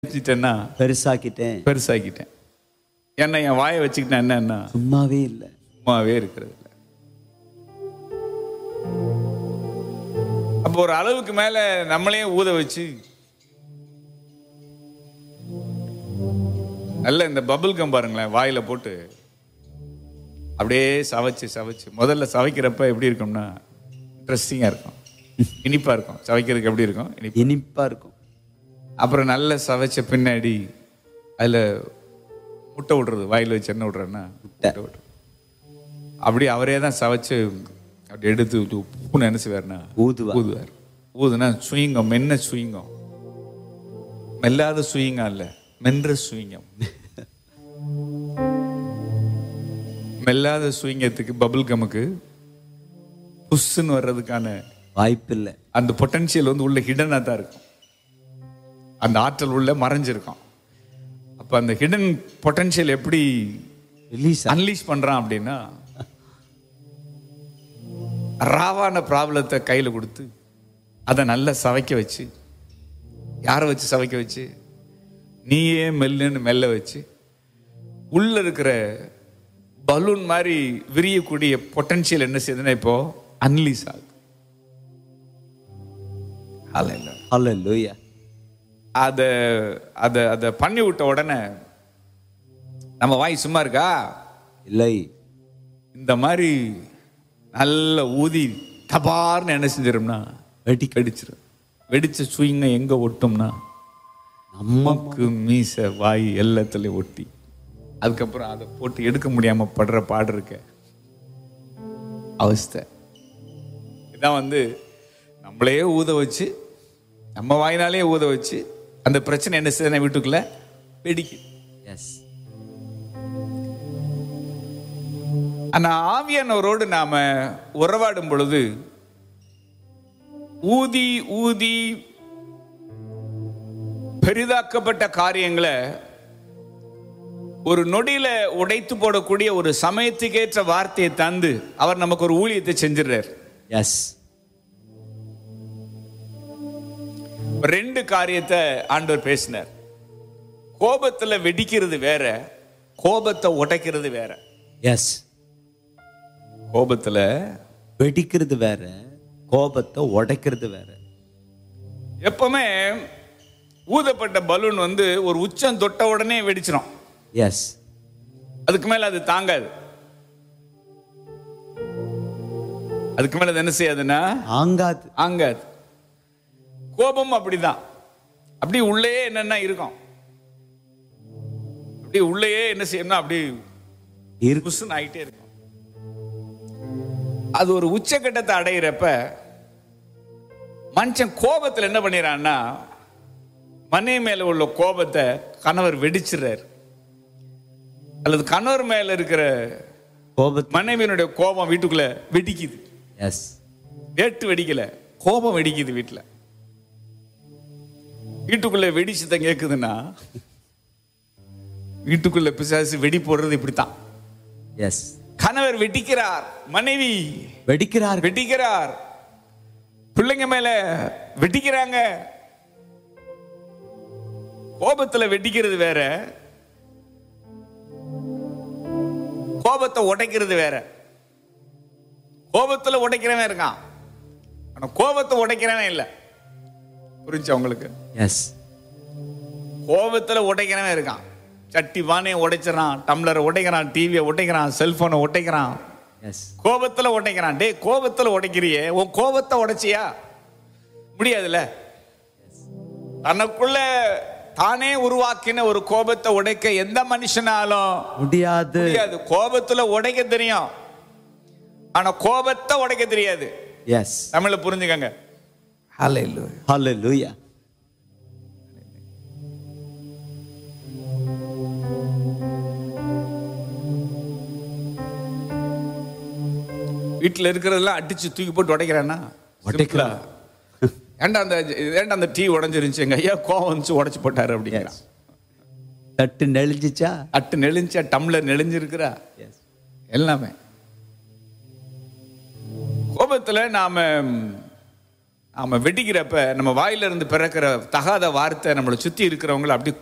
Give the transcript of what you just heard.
வச்சுட்டேன்னா பெருசாக்கிட்டேன் பெருசாக்கிட்டேன் ஏன்னா என் வாயை வச்சுக்கிட்டேன் என்னன்னா சும்மாவே இல்லை சும்மாவே இருக்கிறது இல்ல அப்போ ஒரு அளவுக்கு மேல நம்மளே ஊத வச்சு நல்ல இந்த பபுள் கம் பாருங்களேன் வாயில போட்டு அப்படியே சவைச்சு சவைச்சு முதல்ல சவைக்கிறப்ப எப்படி இருக்கும்னா இன்ட்ரெஸ்டிங்கா இருக்கும் இனிப்பா இருக்கும் சவைக்கிறதுக்கு எப்படி இருக்கும் இனிப்பு இனிப்பா இருக்கும் அப்புறம் நல்ல சவைச்ச பின்னாடி அதுல முட்டை விடுறது வாயில வச்சு என்ன விடுறேன்னா முட்டை விடுறது அப்படி அவரே தான் சவைச்சு அப்படி எடுத்து ஊத்தி உப்புன்னு என்ன செய்வார்னா ஊதுவார். ஊதுவார் ஊதுனா சுயிங்கம் மென்ன சுயிங்கம் மெல்லாத சுயிங்கம் இல்ல மென்ற சுயிங்கம் மெல்லாத சுயிங்கத்துக்கு பபுள் கமுக்கு புஷ்ஷுன்னு வர்றதுக்கான வாய்ப்பில்லை அந்த பொட்டன்ஷியல் வந்து உள்ள ஹிடனாக தான் இருக்கும் அந்த ஆற்றல் உள்ள மறைஞ்சிருக்கும் அப்போ அந்த ஹிடன் பொட்டன்ஷியல் எப்படி ரிலீஸ் அன்லீஷ் பண்றான் அப்படின்னா ராவான ப்ராப்ளத்தை கையில் கொடுத்து அதை நல்லா சவைக்க வச்சு யாரை வச்சு சவைக்க வச்சு நீயே மெல்லுன்னு மெல்ல வச்சு உள்ள இருக்கிற பலூன் மாதிரி விரியக்கூடிய பொட்டன்ஷியல் என்ன செய்யுதுன்னா இப்போ அன்லீஸ் ஆகுது Hallelujah. ஹalleluya அதை அதை அதை பண்ணி விட்ட உடனே நம்ம வாய் சும்மா இருக்கா இல்லை இந்த மாதிரி நல்ல ஊதி தபார்னு என்ன செஞ்சிரும்னா வெடி வெடிச்சிரும் வெடிச்ச சுயிங்க எங்க ஒட்டும்னா நமக்கு மீச வாய் எல்லாத்துலயும் ஒட்டி அதுக்கப்புறம் அதை போட்டு எடுக்க முடியாம படுற பாடு இருக்க அவஸ்தை இதான் வந்து நம்மளே ஊத வச்சு நம்ம வாயினாலே ஊத வச்சு அந்த பிரச்சனை என்ன செய்யுதுன்னா வீட்டுக்குள்ள வெடிக்குது எஸ் ஆனா ஆவியானவரோடு நாம உறவாடும் பொழுது ஊதி ஊதி பெரிதாக்கப்பட்ட காரியங்களை ஒரு நொடியில உடைத்து போடக்கூடிய ஒரு சமயத்துக்கேற்ற வார்த்தையை தந்து அவர் நமக்கு ஒரு ஊழியத்தை செஞ்சிடுறார் எஸ் ரெண்டு காரியத்தை ஆண்டவர் பேசினார் கோபத்துல வெடிக்கிறது வேற கோபத்தை உடைக்கிறது வேற எஸ் கோபத்துல வெடிக்கிறது வேற கோபத்தை உடைக்கிறது வேற எப்பவுமே ஊதப்பட்ட பலூன் வந்து ஒரு உச்சம் தொட்ட உடனே வெடிச்சிடும் எஸ் அதுக்கு மேல அது தாங்காது அதுக்கு மேல அது என்ன செய்யாதுன்னா ஆங்காது ஆங்காது கோபம் அப்படிதான் அப்படி உள்ளே என்னென்ன இருக்கும் அப்படி உள்ளேயே என்ன செய்யணும் அப்படி இருக்கு புசுன்னு ஆகிட்டே இருக்கும் அது ஒரு உச்சக்கட்டத்தை அடையிறப்ப மனுஷன் கோபத்துல என்ன பண்ணிடுறான்னா மனைவி மேல உள்ள கோபத்தை கணவர் வெடிச்சிடுறாரு அல்லது கணவர் மேல இருக்கிற கோபத்தை மனைவியினுடைய கோபம் வீட்டுக்குள்ள வெடிக்குது எஸ் வேட்டு வெடிக்கல கோபம் வெடிக்குது வீட்டுல வீட்டுக்குள்ள வெடிச்சுதான் கேக்குதுன்னா வீட்டுக்குள்ள பிசாசு வெடி போடுறது இப்படித்தான் எஸ் கணவர் வெடிக்கிறார் மனைவி வெடிக்கிறார்கள் வெடிக்கிறார் பிள்ளைங்க மேல வெடிக்கிறாங்க கோபத்துல வெடிக்கிறது வேற கோபத்தை உடைக்கிறது வேற கோபத்துல உடைக்கிறவன் இருக்கான் ஆனா கோபத்தை உடைக்கிறவன் இல்ல புரிஞ்சா உங்களுக்கு எஸ் கோபத்துல உடைக்கிறவன் இருக்கான் சட்டி பானையை உடைச்சிடறான் டம்ளரை உடைக்கிறான் டிவியை உடைக்கிறான் செல்போனை உடைக்கிறான் எஸ் கோபத்துல உடைக்கிறான் டேய் கோபத்துல உடைக்கிறியே உன் கோபத்தை உடைச்சியா முடியாதுல்ல தனக்குள்ள தானே உருவாக்கின ஒரு கோபத்தை உடைக்க எந்த மனுஷனாலும் முடியாது முடியாது கோபத்துல உடைக்க தெரியும் ஆனா கோபத்தை உடைக்க தெரியாது எஸ் தமிழ்ல புரிஞ்சுக்கங்க ஹalleluya ஹalleluya வீட்டுல இருக்கிறதெல்லாம் அடிச்சு தூக்கி போட்டு உடைக்கிறானா உடைக்கிறான். ஏன்டா அந்த ஏன்டா அந்த டீ உடைஞ்சிருந்துச்சு எங்க ஐயா கோவம் வந்துச்சு உடைச்சு போட்டாரு அப்படிங்கிறான் தட்டு நெளிஞ்சிச்சா அட்டு நெளிஞ்சா டம்ளர் நெளிஞ்சிருக்கிறா எஸ் எல்லாமே கோபத்துல நாம ஆமா வெடிக்கிறப்ப நம்ம வாயில இருந்து பிறக்கிற தகாத வார்த்தை நம்மளை சுத்தி இருக்கிறவங்கள அப்படி